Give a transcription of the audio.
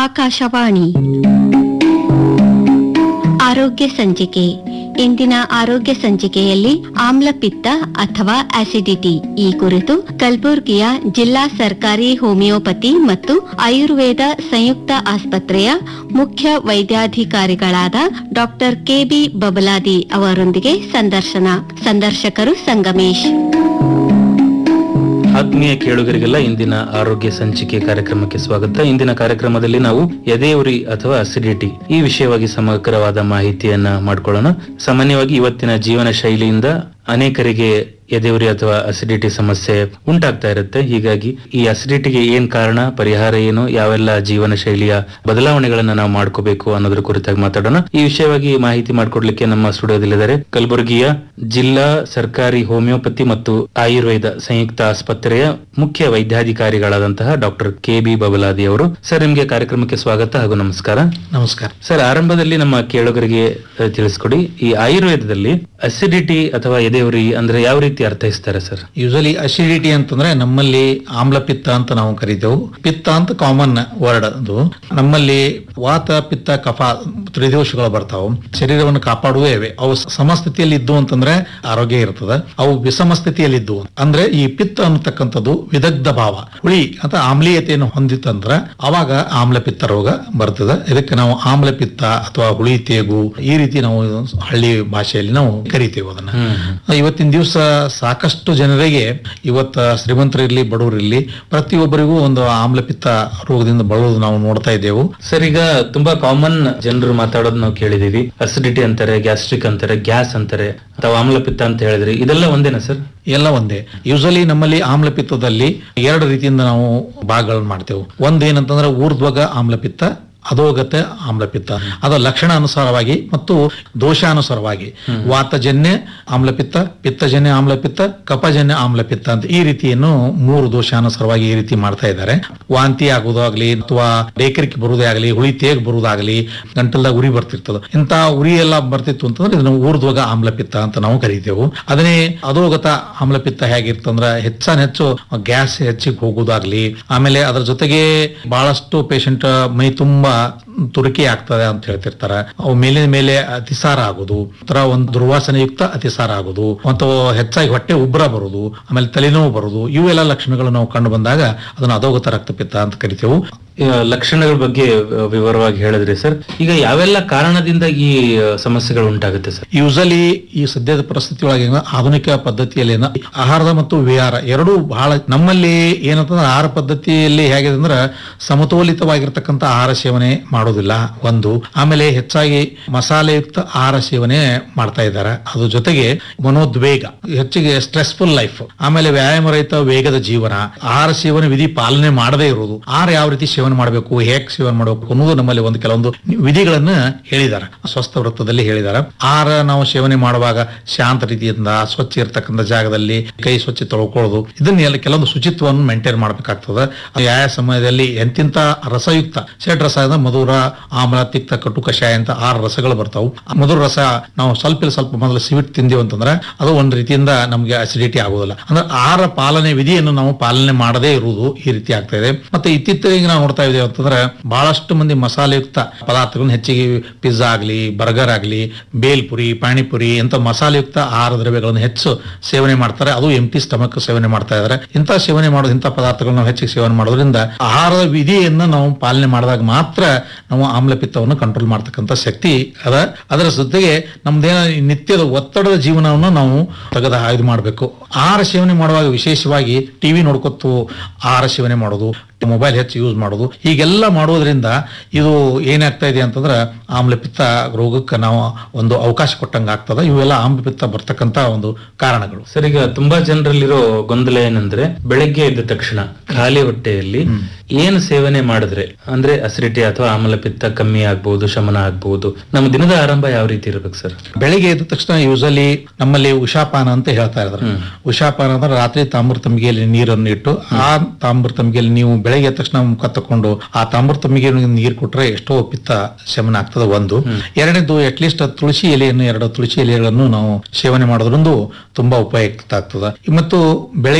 ಆಕಾಶವಾಣಿ ಆರೋಗ್ಯ ಸಂಚಿಕೆ ಇಂದಿನ ಆರೋಗ್ಯ ಸಂಚಿಕೆಯಲ್ಲಿ ಆಮ್ಲಪಿತ್ತ ಅಥವಾ ಆಸಿಡಿಟಿ ಈ ಕುರಿತು ಕಲಬುರ್ಗಿಯ ಜಿಲ್ಲಾ ಸರ್ಕಾರಿ ಹೋಮಿಯೋಪತಿ ಮತ್ತು ಆಯುರ್ವೇದ ಸಂಯುಕ್ತ ಆಸ್ಪತ್ರೆಯ ಮುಖ್ಯ ವೈದ್ಯಾಧಿಕಾರಿಗಳಾದ ಡಾಕ್ಟರ್ ಕೆಬಿ ಬಬಲಾದಿ ಅವರೊಂದಿಗೆ ಸಂದರ್ಶನ ಸಂದರ್ಶಕರು ಸಂಗಮೇಶ್ ಆತ್ಮೀಯ ಕೇಳುಗರಿಗೆಲ್ಲ ಇಂದಿನ ಆರೋಗ್ಯ ಸಂಚಿಕೆ ಕಾರ್ಯಕ್ರಮಕ್ಕೆ ಸ್ವಾಗತ ಇಂದಿನ ಕಾರ್ಯಕ್ರಮದಲ್ಲಿ ನಾವು ಎದೆಯುರಿ ಅಥವಾ ಅಸಿಡಿಟಿ ಈ ವಿಷಯವಾಗಿ ಸಮಗ್ರವಾದ ಮಾಹಿತಿಯನ್ನ ಮಾಡ್ಕೊಳ್ಳೋಣ ಸಾಮಾನ್ಯವಾಗಿ ಇವತ್ತಿನ ಜೀವನ ಶೈಲಿಯಿಂದ ಅನೇಕರಿಗೆ ಎದೆಯುರಿ ಅಥವಾ ಅಸಿಡಿಟಿ ಸಮಸ್ಯೆ ಉಂಟಾಗ್ತಾ ಇರುತ್ತೆ ಹೀಗಾಗಿ ಈ ಅಸಿಡಿಟಿಗೆ ಏನ್ ಕಾರಣ ಪರಿಹಾರ ಏನು ಯಾವೆಲ್ಲ ಜೀವನ ಶೈಲಿಯ ಬದಲಾವಣೆಗಳನ್ನ ನಾವು ಮಾಡ್ಕೋಬೇಕು ಅನ್ನೋದ್ರ ಕುರಿತಾಗಿ ಮಾತಾಡೋಣ ಈ ವಿಷಯವಾಗಿ ಮಾಹಿತಿ ಮಾಡ್ಕೊಡ್ಲಿಕ್ಕೆ ನಮ್ಮ ಸ್ಟುಡಿಯೋದಲ್ಲಿದ್ದಾರೆ ಕಲಬುರಗಿಯ ಜಿಲ್ಲಾ ಸರ್ಕಾರಿ ಹೋಮಿಯೋಪತಿ ಮತ್ತು ಆಯುರ್ವೇದ ಸಂಯುಕ್ತ ಆಸ್ಪತ್ರೆಯ ಮುಖ್ಯ ವೈದ್ಯಾಧಿಕಾರಿಗಳಾದಂತಹ ಡಾಕ್ಟರ್ ಕೆ ಬಿ ಬಬಲಾದಿ ಅವರು ಸರ್ ನಿಮ್ಗೆ ಕಾರ್ಯಕ್ರಮಕ್ಕೆ ಸ್ವಾಗತ ಹಾಗೂ ನಮಸ್ಕಾರ ನಮಸ್ಕಾರ ಸರ್ ಆರಂಭದಲ್ಲಿ ನಮ್ಮ ಕೇಳುಗರಿಗೆ ಅಹ್, ತಿಳಿಸ್ಕೊಡಿ ಈ ಆಯುರ್ವೇದದಲ್ಲಿ ಅಸಿಡಿಟಿ ಅಥವಾ ಎದೆಯುರಿ ಅಂದ್ರೆ ಯಾವ ರೀತಿ ಅರ್ಥೈಸ್ತಾರೆ ಸರ್ ಯೂಶಲಿ ಅಸಿಡಿಟಿ ಅಂತಂದ್ರೆ ನಮ್ಮಲ್ಲಿ ಆಮ್ಲಪಿತ್ತ ಅಂತ ನಾವು ಕರಿತೇವೆ ಪಿತ್ತ ಅಂತ ಕಾಮನ್ ವರ್ಡ್ ಅದು ನಮ್ಮಲ್ಲಿ ವಾತ ಪಿತ್ತ ಕಫ ತ್ರಿದೋಷಗಳು ಬರ್ತಾವು ಶರೀರವನ್ನು ಕಾಪಾಡುವೇ ಇವೆ ಅವು ಸಮಸ್ಥಿತಿಯಲ್ಲಿ ಇದ್ದು ಅಂತಂದ್ರೆ ಆರೋಗ್ಯ ಇರ್ತದೆ ಅವು ವಿಷಮ ಸ್ಥಿತಿಯಲ್ಲಿ ಇದ್ದು ಅಂದ್ರೆ ಈ ಪಿತ್ತ ಅನ್ನತಕ್ಕಂಥದ್ದು ವಿದಗ್ಧ ಭಾವ ಹುಳಿ ಅಥವಾ ಆಮ್ಲೀಯತೆಯನ್ನು ಹೊಂದಿತ್ತಂದ್ರ ಅವಾಗ ಆಮ್ಲಪಿತ್ತ ರೋಗ ಬರ್ತದೆ ಇದಕ್ಕೆ ನಾವು ಆಮ್ಲಪಿತ್ತ ಅಥವಾ ಹುಳಿ ತೇಗು ಈ ರೀತಿ ನಾವು ಹಳ್ಳಿ ಭಾಷೆಯಲ್ಲಿ ನಾವು ಕರಿತೇವೆ ಅದನ್ನ ಇವತ್ತಿನ ದಿವಸ ಸಾಕಷ್ಟು ಜನರಿಗೆ ಇವತ್ತ ಶ್ರೀಮಂತರಿರ್ಲಿ ಬಡವರಿರ್ಲಿ ಪ್ರತಿಯೊಬ್ಬರಿಗೂ ಒಂದು ಆಮ್ಲಪಿತ್ತ ರೋಗದಿಂದ ಬಳಲುವುದು ನಾವು ನೋಡ್ತಾ ಇದ್ದೇವೆ ಸರ್ ಈಗ ತುಂಬಾ ಕಾಮನ್ ಜನರು ಮಾತಾಡೋದು ನಾವು ಕೇಳಿದೀವಿ ಅಸಿಡಿಟಿ ಅಂತಾರೆ ಗ್ಯಾಸ್ಟ್ರಿಕ್ ಅಂತಾರೆ ಗ್ಯಾಸ್ ಅಂತಾರೆ ಅಥವಾ ಆಮ್ಲಪಿತ್ತ ಅಂತ ಹೇಳಿದ್ರಿ ಇದೆಲ್ಲ ಒಂದೇನಾ ಸರ್ ಎಲ್ಲ ಒಂದೇ ಯೂಶಲಿ ನಮ್ಮಲ್ಲಿ ಆಮ್ಲಪಿತ್ತದಲ್ಲಿ ಎರಡು ರೀತಿಯಿಂದ ನಾವು ಭಾಗಗಳನ್ನು ಮಾಡ್ತೇವೆ ಒಂದೇನಂತಂದ್ರೆ ಊರ್ಧ್ವಗ ಆಮ್ಲಪಿತ್ತ ಅಧೋಗತ ಆಮ್ಲಪಿತ್ತ ಅದರ ಲಕ್ಷಣ ಅನುಸಾರವಾಗಿ ಮತ್ತು ದೋಷಾನುಸಾರವಾಗಿ ವಾತಜನ್ಯ ಆಮ್ಲಪಿತ್ತ ಪಿತ್ತಜನ್ಯ ಆಮ್ಲಪಿತ್ತ ಕಫಜನ್ಯ ಆಮ್ಲಪಿತ್ತ ಅಂತ ಈ ರೀತಿಯನ್ನು ಮೂರು ದೋಷಾನುಸಾರವಾಗಿ ಈ ರೀತಿ ಮಾಡ್ತಾ ಇದ್ದಾರೆ ವಾಂತಿ ಆಗುವುದಾಗ್ಲಿ ಅಥವಾ ಡೇಕರಿಕೆ ಬರುವುದೇ ಆಗಲಿ ಹುಳಿ ತೇಗ್ ಬರುವುದಾಗಲಿ ಗಂಟಲ್ದಾಗ ಉರಿ ಬರ್ತಿರ್ತದ ಇಂತ ಉರಿ ಎಲ್ಲ ಬರ್ತಿತ್ತು ಅಂತಂದ್ರೆ ಇದನ್ನ ಊರ್ಧ್ವಗ ಆಮ್ಲಪಿತ್ತ ಅಂತ ನಾವು ಕರಿತೇವೆ ಅದನ್ನೇ ಅಧೋಗತ ಆಮ್ಲಪಿತ್ತ ಹೇಗಿರ್ತಂದ್ರ ಹೆಚ್ಚಾನ್ ಹೆಚ್ಚು ಗ್ಯಾಸ್ ಹೆಚ್ಚಿಗೆ ಹೋಗುವುದಾಗ್ಲಿ ಆಮೇಲೆ ಅದ್ರ ಜೊತೆಗೆ ಬಹಳಷ್ಟು ಪೇಷಂಟ್ ಮೈ ತುಂಬಾ ತುರಿಕೆ ಆಗ್ತದೆ ಅಂತ ಹೇಳ್ತಿರ್ತಾರ ಅವು ಮೇಲಿನ ಮೇಲೆ ಅತಿಸಾರ ಆಗೋದು ಅಥವಾ ಒಂದು ದುರ್ವಾಸನೆಯುಕ್ತ ಅತಿಸಾರ ಆಗೋದು ಅಥವಾ ಹೆಚ್ಚಾಗಿ ಹೊಟ್ಟೆ ಉಬ್ಬರ ಬರೋದು ಆಮೇಲೆ ತಲೆನೋವು ಬರೋದು ಇವೆಲ್ಲ ಲಕ್ಷಣಗಳು ನಾವು ಕಂಡು ಬಂದಾಗ ಅದನ್ನ ಅಧೋಗತ ರಕ್ತಪಿತ್ತ ಅಂತ ಕರಿತೇವೆ ಈಗ ಲಕ್ಷಣಗಳ ಬಗ್ಗೆ ಅಹ್, ವಿವರವಾಗಿ ಹೇಳಿದ್ರಿ ಸರ್ ಈಗ ಯಾವೆಲ್ಲ ಕಾರಣದಿಂದ ಈ ಅಹ್, ಸಮಸ್ಯೆಗಳು ಉಂಟಾಗುತ್ತೆ ಸರ್ ಯೂಸಲಿ ಈ ಸದ್ಯದ ಪರಿಸ್ಥಿತಿ ಒಳಗೆ ಏನು ಆಧುನಿಕ ಪದ್ಧತಿಯಲ್ಲಿ ಏನು ಆಹಾರದ ಮತ್ತು ವಿಹಾರ ಎರಡೂ ಬಹಳ ನಮ್ಮಲ್ಲಿ ಏನಂತಂದ್ರೆ ಆಹಾರ ಪದ್ಧತಿಯಲ್ಲಿ ಹೇಗಿದೆ ಅಂದ್ರೆ ಸಮತೋಲಿತವಾಗಿರ್ತಕ್ಕಂಥ ಆಹಾರ ಸೇವನೆ ಮಾಡೋದಿಲ್ಲ ಒಂದು ಆಮೇಲೆ ಹೆಚ್ಚಾಗಿ ಮಸಾಲೆಯುಕ್ತ ಆಹಾರ ಸೇವನೆ ಮಾಡ್ತಾ ಇದ್ದಾರೆ ಅದ್ರ ಜೊತೆಗೆ ಮನೋದ್ವೇಗ ಹೆಚ್ಚಿಗೆ ಸ್ಟ್ರೆಸ್ಫುಲ್ ಲೈಫ್ ಆಮೇಲೆ ವ್ಯಾಯಾಮ ರಹಿತ ವೇಗದ ಜೀವನ ಆಹಾರ ಸೇವನೆ ವಿಧಿ ಪಾಲನೆ ಮಾಡದೇ ಇರುವುದು ಆಹಾರ ಯಾವ ರೀತಿ ಸೇವನೆ ಮಾಡಬೇಕು ಹೇಗೆ ಸೇವನೆ ಮಾಡಬೇಕು ಅನ್ನೋದು ನಮ್ಮಲ್ಲಿ ಒಂದು ಕೆಲವೊಂದು ವಿಧಿಗಳನ್ನ ಹೇಳಿದ್ದಾರೆ ಸ್ವಸ್ಥ ವೃತ್ತದಲ್ಲಿ ಹೇಳಿದ್ದಾರೆ ಆಹಾರ ನಾವು ಸೇವನೆ ಮಾಡುವಾಗ ಶಾಂತ ರೀತಿಯಿಂದ ಸ್ವಚ್ಛ ಇರತಕ್ಕಂಥ ಜಾಗದಲ್ಲಿ ಕೈ ಸ್ವಚ್ಛ ತೊಳ್ಕೊಳ್ಳೋದು ಇದನ್ನೆಲ್ಲ ಕೆಲವೊಂದು ಶುಚಿತ್ವವನ್ನು ಮೇಂಟೈನ್ ಮಾಡಬೇಕಾಗ್ತದೆ ಯಾವ ಸಮಯದಲ್ಲಿ ಎಂತಿಂತ ರಸಯುಕ್ತ ಷಡ್ ರಸ ಅಂದ್ರೆ ಮಧುರ ಆಮ್ಲ ತಿಕ್ತ ಕಟು ಕಷಾಯ ಅಂತ ಆರು ರಸಗಳು ಬರ್ತಾವು ಆ ಮಧುರ ರಸ ನಾವು ಸ್ವಲ್ಪ ಇಲ್ಲ ಸ್ವಲ್ಪ ಮೊದಲು ಸಿವಿಟ್ ತಿಂದೀವಿ ಅಂತಂದ್ರೆ ಅದು ಒಂದು ರೀತಿಯಿಂದ ನಮಗೆ ಅಸಿಡಿಟಿ ಆಗೋದಿಲ್ಲ ಅಂದ್ರೆ ಆಹಾರ ಪಾಲನೆ ವಿಧಿಯನ್ನು ನಾವು ಪಾಲನೆ ಮಾಡದೇ ಇರುವುದು ಈ ರೀತಿ ಆಗ್ತಾ ಇದೆ ಮತ್ತೆ ಇತ್ತೀಚೆಗೆ ನಾವು ನೋಡ್ತಾ ಇದ್ದೇವೆ ಅಂತಂದ್ರೆ ಬಹಳಷ್ಟು ಮಂದಿ ಮಸಾಲೆಯುಕ್ತ ಪದಾರ್ಥಗಳನ್ನ ಹೆಚ್ಚಿಗೆ ಪಿಜ್ಜಾ ಆಗ್ಲಿ ಬರ್ಗರ್ ಆಗ್ಲಿ ಬೇಲ್ಪುರಿ ಪಾನಿಪುರಿ ಇಂಥ ಮಸಾಲೆಯುಕ್ತ ಆಹಾರ ದ್ರವ್ಯಗಳನ್ನು ಹೆಚ್ಚು ಸೇವನೆ ಮಾಡ್ತಾರೆ ಅದು ಎಂಟಿ ಸ್ಟಮಕ್ ಸೇವನೆ ಮಾಡ್ತಾ ಇದ್ದಾರೆ ಇಂಥ ಸೇವನೆ ಮಾಡೋದು ಇಂಥ ಪದಾರ್ಥಗಳನ್ನ ನಾವು ಹೆಚ್ಚಿಗೆ ಸೇವನೆ ಮಾಡೋದ್ರಿಂದ ಆಹಾರದ ವಿಧಿಯನ್ನ ನಾವು ಪಾಲನೆ ಮಾಡಿದಾಗ ಮಾತ್ರ ನಾವು ಆಮ್ಲಪಿತ್ತವನ್ನು ಕಂಟ್ರೋಲ್ ಮಾಡ್ತಕ್ಕಂಥ ಶಕ್ತಿ ಅದ ಅದರ ಜೊತೆಗೆ ನಮ್ದೇನ ಈ ನಿತ್ಯದ ಒತ್ತಡದ ಜೀವನವನ್ನು ನಾವು ತೆಗೆದ ಇದು ಮಾಡಬೇಕು ಆಹಾರ ಸೇವನೆ ಮಾಡುವಾಗ ವಿಶೇಷವಾಗಿ ಟಿವಿ ನೋಡ್ಕೊತು ಆಹಾರ ಸೇವನೆ ಮಾಡೋದು ಮೊಬೈಲ್ ಹೆಚ್ಚು ಯೂಸ್ ಮಾಡೋದು ಹೀಗೆಲ್ಲ ಮಾಡೋದ್ರಿಂದ ಇದು ಏನಾಗ್ತಾ ಇದೆ ಅಂತಂದ್ರೆ ಆಮ್ಲಪಿತ್ತ ರೋಗಕ್ಕೆ ನಾವು ಒಂದು ಅವಕಾಶ ಕೊಟ್ಟಂಗೆ ಆಗ್ತದೆ ಇವೆಲ್ಲ ಆಮ್ಲಪಿತ್ತ ಬರ್ತಕ್ಕಂತ ಒಂದು ಕಾರಣಗಳು ಸರ್ ಈಗ ತುಂಬಾ ಜನರಲ್ಲಿರೋ ಗೊಂದಲ ಏನಂದ್ರೆ ಬೆಳಗ್ಗೆ ಎದ್ದ ತಕ್ಷಣ ಖಾಲಿ ಹೊಟ್ಟೆಯಲ್ಲಿ ಏನು ಸೇವನೆ ಮಾಡಿದ್ರೆ ಅಂದ್ರೆ ಅಸಿಡಿಟಿ ಅಥವಾ ಆಮ್ಲಪಿತ್ತ ಕಮ್ಮಿ ಆಗ್ಬಹುದು ಶಮನ ಆಗ್ಬಹುದು ನಮ್ಮ ದಿನದ ಆರಂಭ ಯಾವ ರೀತಿ ಇರ್ಬೇಕು ಸರ್ ಬೆಳಿಗ್ಗೆ ಎದ್ದ ತಕ್ಷಣ ಯೂಸಲಿ ನಮ್ಮಲ್ಲಿ ಉಷಾಪಾನ ಅಂತ ಹೇಳ್ತಾ ಇದ್ದಾರೆ ಉಷಾಪಾನ ಅಂದ್ರೆ ರಾತ್ರಿ ತಾಮ್ರ ತಂಬಿಗೆಯಲ್ಲಿ ನೀರನ್ನು ಇಟ್ಟು ಆ ತಾಮ್ರ ತಂಬಿಗೆಯಲ್ಲಿ ನೀವು ಬೆಳಗ್ಗೆ ಎದ್ದ ತಕ್ಷಣ ಮುಖ ತಕೊಂಡು ಆ ತಾಮ್ರ ತಂಬಿಗೆ ನೀರು ಕೊಟ್ರೆ ಎಷ್ಟೋ ಪಿತ್ತ ಶಮನ ಆಗ್ತದೆ ಒಂದು ಎರಡನೇದು ಅಟ್ಲೀಸ್ಟ್ ತುಳಸಿ ಎಲೆಯನ್ನು ಎರಡು ತುಳಸಿ ಎಲೆಗಳನ್ನು ನಾವು ಸೇವನೆ ಮಾಡೋದ್ರಿಂದ ತುಂಬಾ ಉಪಯುಕ್ತ ಆಗ್ತದೆ ಮತ್ತು ಬೆಳಗ್ಗೆ